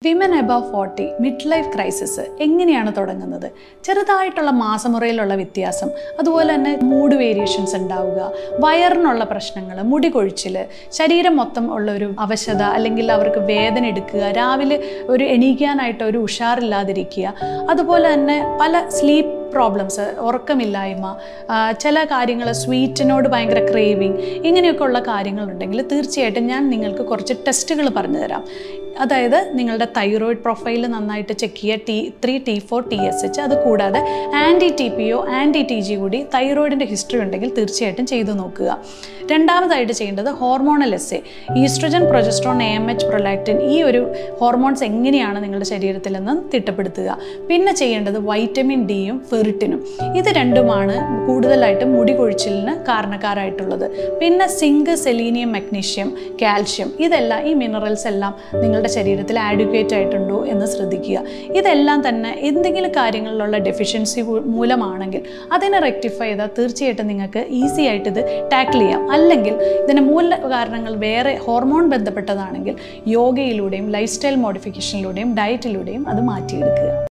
women above forty mid life crisis എങ്ങനെയാണ് തുടങ്ങുന്നത് ചെറുതായിട്ടുള്ള മാസമുറയിലുള്ള വ്യത്യാസം അതുപോലെ തന്നെ മൂഡ് വേരിയേഷൻസ് ഉണ്ടാവുക വയറിനുള്ള പ്രശ്നങ്ങൾ മുടി കൊഴിച്ചിൽ ശരീരം മൊത്തം ഉള്ള ഒരു അവശത അല്ലെങ്കിൽ അവർക്ക് വേദന എടുക്കുക രാവിലെ ഒരു എണീക്കാനായിട്ട് ഒരു ഉഷാറില്ലാതിരിക്കുക അതുപോലെ തന്നെ പല സ്ലീപ്പ് പ്രോബ്ലംസ് ഉറക്കമില്ലായ്മ ആ, ചില കാര്യങ്ങൾ സ്വീറ്റിനോട് ഭയങ്കര ക്രേവിങ് ഇങ്ങനെയൊക്കെ ഉള്ള കാര്യങ്ങളുണ്ടെങ്കിൽ തീർച്ചയായിട്ടും ഞാൻ നിങ്ങൾക്ക് കുറച്ച് ടെസ്റ്റുകൾ പറഞ്ഞു തരാം അതായത് നിങ്ങളുടെ തൈറോയിഡ് പ്രൊഫൈൽ നന്നായിട്ട് ചെക്ക് ചെയ്യുക T three T four T S H അത് കൂടാതെ anti T P O anti T G കൂടി തൈറോയിഡിൻ്റെ ഹിസ്റ്ററി ഉണ്ടെങ്കിൽ തീർച്ചയായിട്ടും ചെയ്തു നോക്കുക രണ്ടാമതായിട്ട് ചെയ്യേണ്ടത് hormonal assay oestrogen progesterone A M H prolactin ഈ ഒരു ഹോർമോൺസ് എങ്ങനെയാണ് നിങ്ങളുടെ ശരീരത്തിലെന്ന് തിട്ടപ്പെടുത്തുക പിന്നെ ചെയ്യേണ്ടത് വൈറ്റമിൻ ഡിയും ഫെറിറ്റിനും ഇത് രണ്ടുമാണ് കൂടുതലായിട്ടും മുടി കൊഴിച്ചിലിന് കാരണക്കാരായിട്ടുള്ളത് പിന്നെ സിങ്ക് സെലീനിയം മഗ്നീഷ്യം കാൽഷ്യം ഇതെല്ലാം ഈ മിനറൽസ് എല്ലാം നിങ്ങളുടെ ശരീരത്തിൽ ആഡ്യൂക്കേറ്റ് ആയിട്ടുണ്ടോ എന്ന് ശ്രദ്ധിക്കുക ഇതെല്ലാം തന്നെ എന്തെങ്കിലും കാര്യങ്ങളിലുള്ള ഡെഫിഷ്യൻസി മൂലമാണെങ്കിൽ അതിനെ റെക്ടിഫൈ ചെയ്താൽ തീർച്ചയായിട്ടും നിങ്ങൾക്ക് ഈസി ആയിട്ട് ഇത് ടാക്കിൾ ചെയ്യാം അല്ലെങ്കിൽ ഇതിന് മൂല കാരണങ്ങൾ വേറെ ഹോർമോൺ ബന്ധപ്പെട്ടതാണെങ്കിൽ യോഗയിലൂടെയും ലൈഫ് സ്റ്റൈൽ മോഡിഫിക്കേഷനിലൂടെയും ഡയറ്റിലൂടെയും അത് മാറ്റിയെടുക്കുക